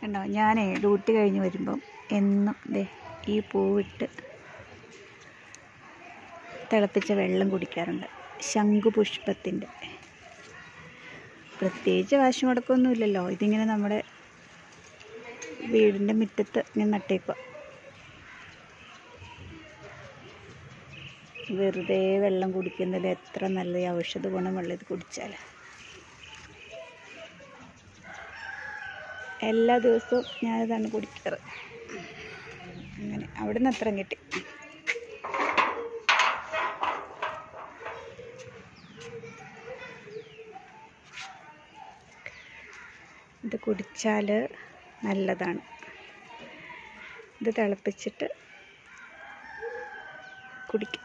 കണ്ടോ ഞാനേ ഡ്യൂട്ടി കഴിഞ്ഞ് വരുമ്പം എന്നും ദേ ഈ പൂവിട്ട് തിളപ്പിച്ച വെള്ളം കുടിക്കാറുണ്ട് ശംഖുപുഷ്പത്തിൻ്റെ പ്രത്യേകിച്ച് കാശ് മുടക്കൊന്നുമില്ലല്ലോ ഇതിങ്ങനെ നമ്മുടെ വീടിൻ്റെ മുറ്റത്ത് ഇങ്ങനെ നട്ടേക്കുക വെറുതെ വെള്ളം കുടിക്കുന്നതിൽ എത്ര നല്ല ഈ ഔഷധ ഗുണമുള്ള ഇത് കുടിച്ചാൽ എല്ലാ ദിവസവും ഞാനിതാണ് കുടിക്കാറ് അങ്ങനെ അവിടെ നിന്ന് അത്രയും കിട്ടി ഇത് കുടിച്ചാൽ നല്ലതാണ് ഇത് തിളപ്പിച്ചിട്ട് കുടിക്കും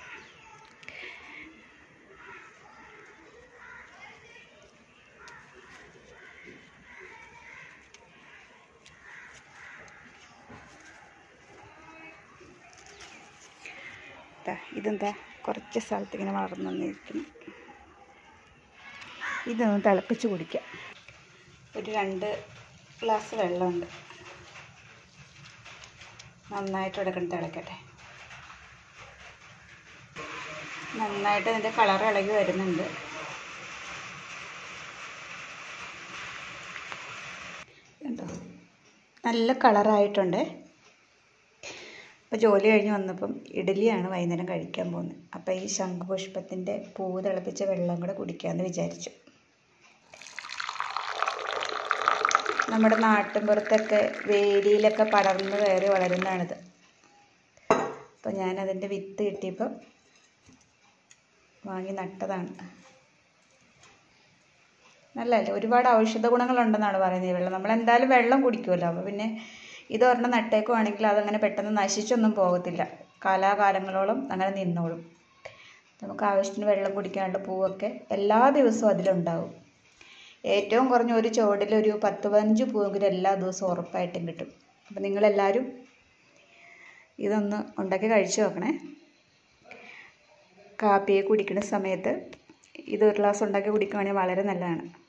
ദാ ഇതെന്താ കുറച്ച് സ്ഥലത്ത് ഇങ്ങനെ വളർന്നു വന്നിരിക്കുന്നു ഇതൊന്ന് തിളപ്പിച്ച് കുടിക്കാം ഒരു രണ്ട് ഗ്ലാസ് വെള്ളമുണ്ട് നന്നായിട്ട് എടുക്കണം തിളക്കട്ടെ നന്നായിട്ട് അതിൻ്റെ കളർ ഇളകി വരുന്നുണ്ട് കണ്ടോ നല്ല കളറായിട്ടുണ്ട് അപ്പോൾ ജോലി കഴിഞ്ഞ് വന്നപ്പം ഇഡലിയാണ് വൈകുന്നേരം കഴിക്കാൻ പോകുന്നത് അപ്പോൾ ഈ ശംഖുപുഷ്പത്തിൻ്റെ പൂവ് തിളപ്പിച്ച വെള്ളം കൂടെ കുടിക്കാമെന്ന് വിചാരിച്ചു നമ്മുടെ നാട്ടിൻപുറത്തൊക്കെ വേലിയിലൊക്കെ പടർന്ന് കയറി വളരുന്നതാണിത് അപ്പോൾ ഞാനതിൻ്റെ വിത്ത് കിട്ടിയപ്പം വാങ്ങി നട്ടതാണ് നല്ലതല്ലേ ഒരുപാട് ഔഷധ ഗുണങ്ങളുണ്ടെന്നാണ് പറയുന്നത് ഈ വെള്ളം നമ്മൾ എന്തായാലും വെള്ളം കുടിക്കുമല്ലോ അപ്പോൾ പിന്നെ ഇതൊരെണ്ണം നട്ടേക്കുവാണെങ്കിൽ അതങ്ങനെ പെട്ടെന്ന് നശിച്ചൊന്നും പോകത്തില്ല കാലാകാലങ്ങളോളം അങ്ങനെ നിന്നോളും നമുക്ക് ആവശ്യത്തിന് വെള്ളം കുടിക്കാനുള്ള പൂവൊക്കെ എല്ലാ ദിവസവും അതിലുണ്ടാവും ഏറ്റവും കുറഞ്ഞ ഒരു ചുവടിൽ ഒരു പത്ത് പതിനഞ്ച് പൂവെങ്കിലും എല്ലാ ദിവസവും ഉറപ്പായിട്ടും കിട്ടും അപ്പം നിങ്ങളെല്ലാവരും ഇതൊന്ന് ഉണ്ടാക്കി കഴിച്ചു നോക്കണേ കാപ്പിയെ കുടിക്കുന്ന സമയത്ത് ഇത് ഒരു ഗ്ലാസ് ഉണ്ടാക്കി കുടിക്കുകയാണെങ്കിൽ വളരെ നല്ലതാണ്